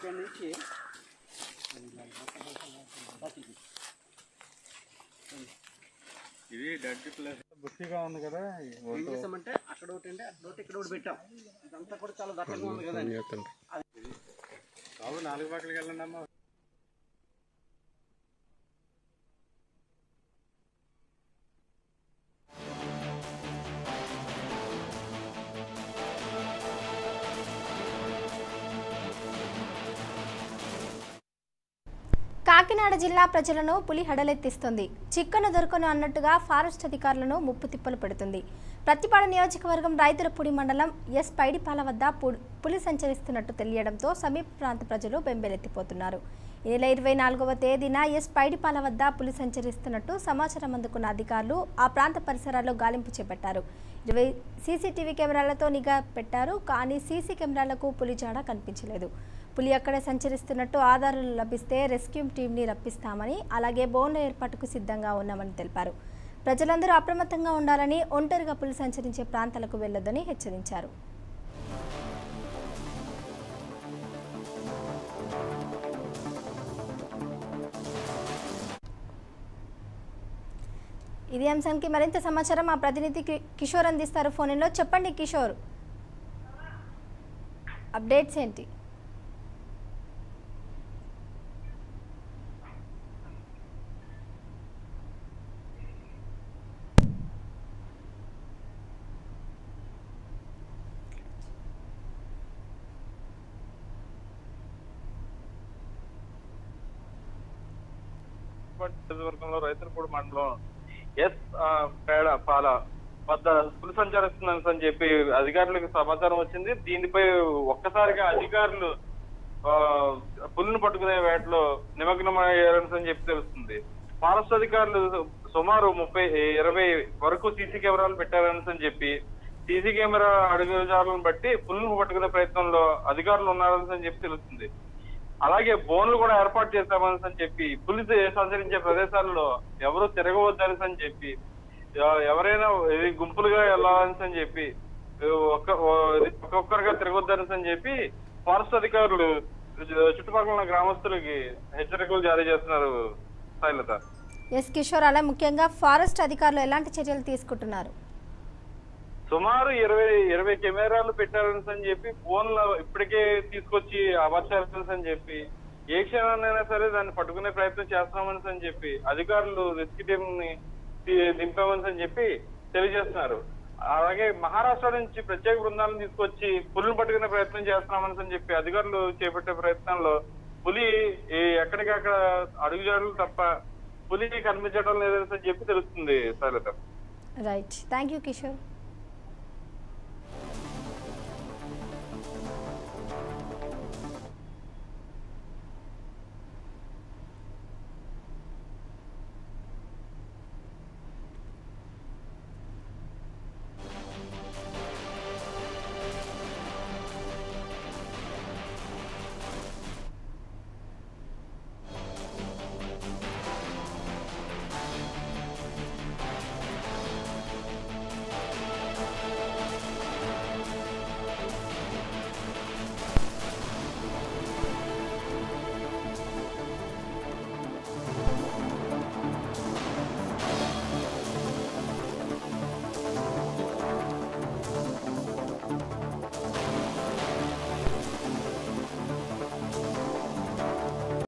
ఇక్కడి నుంచి ఇది డర్టీ ప్లేస్ బుష్టిగా ఉంది కదా ఏం చేసామంటే అక్కడ ఒకటి అంటే అక్కడ ఒకటి ఇక్కడ ఒకటి పెట్టాం ఇదంతా కూడా చాలా దట్టంగా ఉంది కదా బాబు నాలుగు పక్కలకి వెళ్ళండి అమ్మా కాకినాడ జిల్లా ప్రజలను పులి హడలెత్తిస్తుంది చిక్కను దొరకను అన్నట్టుగా ఫారెస్ట్ అధికారులను ముప్పు తిప్పలు పెడుతుంది ప్రతిపాడు నియోజకవర్గం రైతులపూడి మండలం ఎస్ పైడిపాల వద్ద పు- పులి సంచరిస్తున్నట్టు తెలియడంతో సమీప ప్రాంత ప్రజలు బెంబెలెత్తిపోతున్నారు ఈ నెల ఇరవై నాలుగవ తేదీన ఎస్ పైడిపాల వద్ద పులి సంచరిస్తున్నట్టు సమాచారం అందుకున్న అధికారులు ఆ ప్రాంత పరిసరాల్లో గాలింపు చేపట్టారు ఇరవై సీసీటీవీ కెమెరాలతో నిఘా పెట్టారు కానీ సీసీ కెమెరాలకు పులి జాడ కనిపించలేదు పులి అక్కడే సంచరిస్తున్నట్టు ఆధారాలు లభిస్తే రెస్క్యూ టీంని రప్పిస్తామని అలాగే బోన్ల ఏర్పాటుకు సిద్ధంగా ఉన్నామని తెలిపారు ప్రజలందరూ అప్రమత్తంగా ఉండాలని ఒంటరిగా పులి సంచరించే ప్రాంతాలకు వెళ్లొద్దని హెచ్చరించారు ఇదే అంశానికి మరింత సమాచారం మా ప్రతినిధి కి- కిషోర్ అందిస్తారు ఫోన్లో చెప్పండి కిషోర్ అప్డేట్స్ ఏంటి నియోజకవర్గంలో రైతులపూడి మండలం ఎస్ ఆ, పేడ పాల వద్ద పులి సంచరిస్తుందని అని చెప్పి అధికారులకు సమాచారం వచ్చింది దీనిపై ఒక్కసారిగా అధికారులు ఆ, పులిని పట్టుకునే వేటలో నిమగ్నమయ్యారని అని చెప్పి తెలుస్తుంది ఫారెస్ట్ అధికారులు సుమారు ముప్పై ఇరవై వరకు సీసీ కెమెరాలు పెట్టారని అని చెప్పి సీసీ కెమెరా అడుగుజాలను బట్టి పులిని పట్టుకునే ప్రయత్నంలో అధికారులు ఉన్నారని అని చెప్పి తెలుస్తుంది అలాగే బోన్లు కూడా ఏర్పాటు చేస్తామని అని చెప్పి పులి సంచరించే ప్రదేశాల్లో ఎవరు తిరగవద్దని అని చెప్పి ఎ- ఎవరైనా ఇది గుంపులుగా వెళ్ళాలని అని చెప్పి ఒక్క ఓ- ఒక్కొక్కరుగా తిరగొద్దని అని చెప్పి ఫారెస్ట్ అధికారులు చు- చుట్టుపక్కల ఉన్న గ్రామస్తులకి హెచ్చరికలు జారీ చేస్తున్నారు శైలత ఎస్ కిషోర్ అలా ముఖ్యంగా ఫారెస్ట్ అధికారులు ఎలాంటి చర్యలు తీసుకుంటున్నారు సుమారు ఇరవై ఇరవై కెమెరాలు పెట్టారని అని చెప్పి ఫోన్లో ఇప్పటికే తీసుకొచ్చి అమర్చారని అని చెప్పి ఏ క్షణాన్నైనా సరే దాన్ని పట్టుకునే ప్రయత్నం చేస్తున్నామని అని చెప్పి అధికారులు రెస్క్యూ టీం ని ది- దింపామని అని చెప్పి తెలియజేస్తున్నారు అలాగే మహారాష్ట్ర నుంచి ప్రత్యేక బృందాలను తీసుకొచ్చి పులిని పట్టుకునే ప్రయత్నం చేస్తున్నామని అని చెప్పి అధికారులు చేపట్టే ప్రయత్నంలో పులి ఈ ఎక్కడికక్కడ అడుగుజాడలు తప్ప పులి కనిపించడం లేదని చెప్పి తెలుస్తుంది Shailatha right thank you Kishore